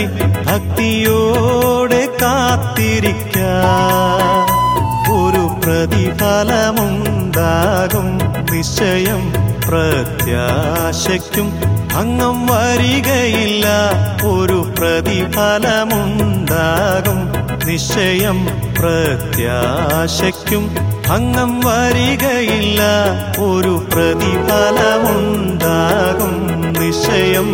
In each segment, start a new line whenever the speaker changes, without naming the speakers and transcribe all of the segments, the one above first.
ഭക്തിയോടെ കാത്തിരിക്ക ഒരു പ്രതിഫലമുണ്ടാകും നിശ്ചയം പ്രത്യാശയ്ക്കും അങ്ങം വരികയില്ല ഒരു പ്രതിഫലമുണ്ടാകും നിശ്ചയം പ്രത്യാശയ്ക്കും അങ്ങം വരികയില്ല ഒരു പ്രതിഫലമുണ്ടാകും നിശ്ചയം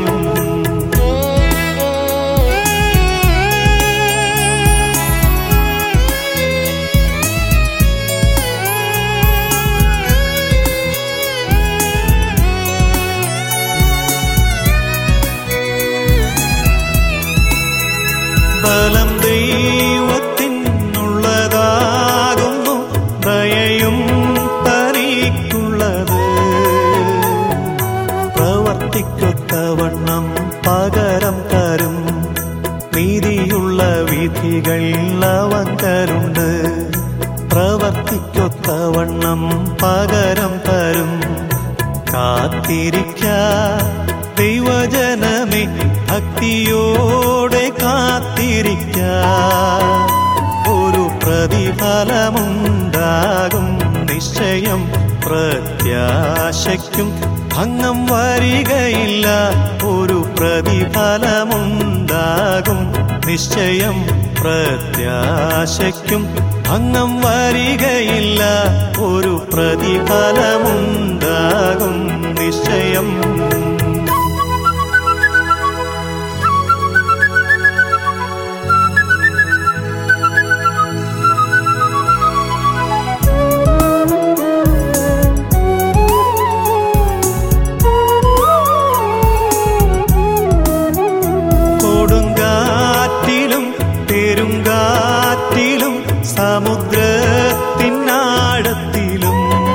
ബലം ദൈവത്തിനുള്ളതാകുന്നു ദയയും തനിക്കുള്ളത് പ്രവർത്തിക്കൊത്തവണ്ണം പകരം തരും നീതിയുള്ള വിധികൾ അവങ്കരുണ്ട് പ്രവർത്തിക്കൊത്തവണ്ണം പകരം തരും കാത്തിരിക്ക ദൈവജനമേ ഭക്തിയോടെ കാത്തിരിക്ക ഒരു പ്രതിഫലമുണ്ടാകും നിശ്ചയം പ്രത്യാശയ്ക്കും ഭംഗം വരികയില്ല ഒരു പ്രതിഫലമുണ്ടാകും നിശ്ചയം പ്രത്യാശയ്ക്കും ഭംഗം വരികയില്ല ഒരു പ്രതിഫലമുണ്ടാകും നിശ്ചയം കൊടുങ്കാറ്റിലും പെരുങ്കാറ്റിലും സമുദ്രത്തിനാഴത്തിലും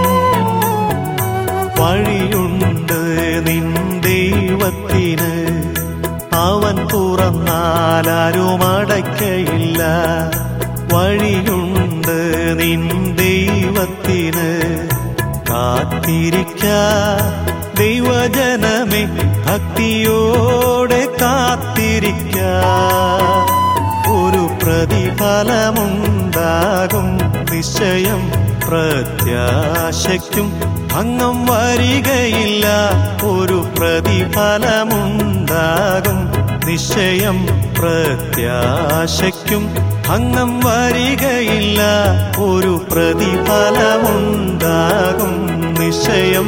വഴിയുണ്ട് നിൻ ദൈവത്തിന് അവൻ തുറന്നാലാരും അടയ്ക്കയില്ല വഴിയുണ്ട് നിൻ ദൈവത്തിന് കാത്തിരിക്ക ദൈവജനമേ ഭക്തിയോടെ കാത്തിരിക്ക ഒരു പ്രതിഫലമുണ്ടാകും നിശ്ചയം പ്രത്യാശയ്ക്കും ഭംഗം വരികയില്ല ഒരു പ്രതിഫലമുണ്ടാകും നിശ്ചയം പ്രത്യാശയ്ക്കും ഭംഗം വരികയില്ല ഒരു പ്രതിഫലമുണ്ടാകും നിശ്ചയം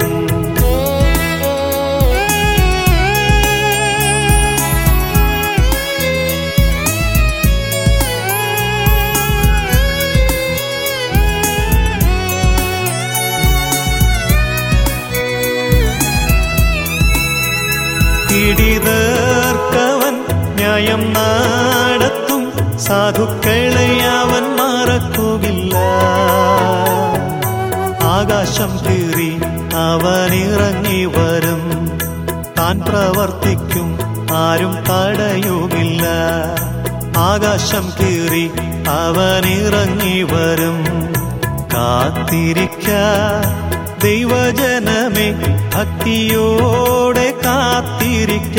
പിടിതേർക്കവൻ ന്യായം നടത്തും സാധുക്കളെ അവൻ മറക്കുകില്ല ആകാശം കീറി അവൻ ഇറങ്ങി വരും താൻ പ്രവർത്തിക്കും ആരും തടയുകില്ല ആകാശം കീറി അവൻ ഇറങ്ങി വരും കാത്തിരിക്ക ദൈവജനമേ ഭക്തിയോടെ കാത്തിരിക്ക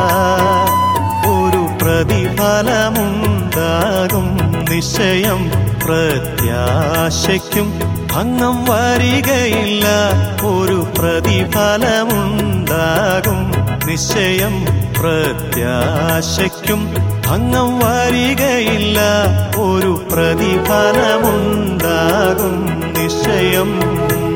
ഒരു പ്രതിഫലമുണ്ടാകും നിശ്ചയം പ്രത്യാശയ്ക്കും ഭംഗം വരികയില്ല ഒരു പ്രതിഫലമുണ്ടാകും നിശ്ചയം പ്രത്യാശയ്ക്കും ഭംഗം വരികയില്ല ഒരു പ്രതിഫലമുണ്ടാകും നിശ്ചയം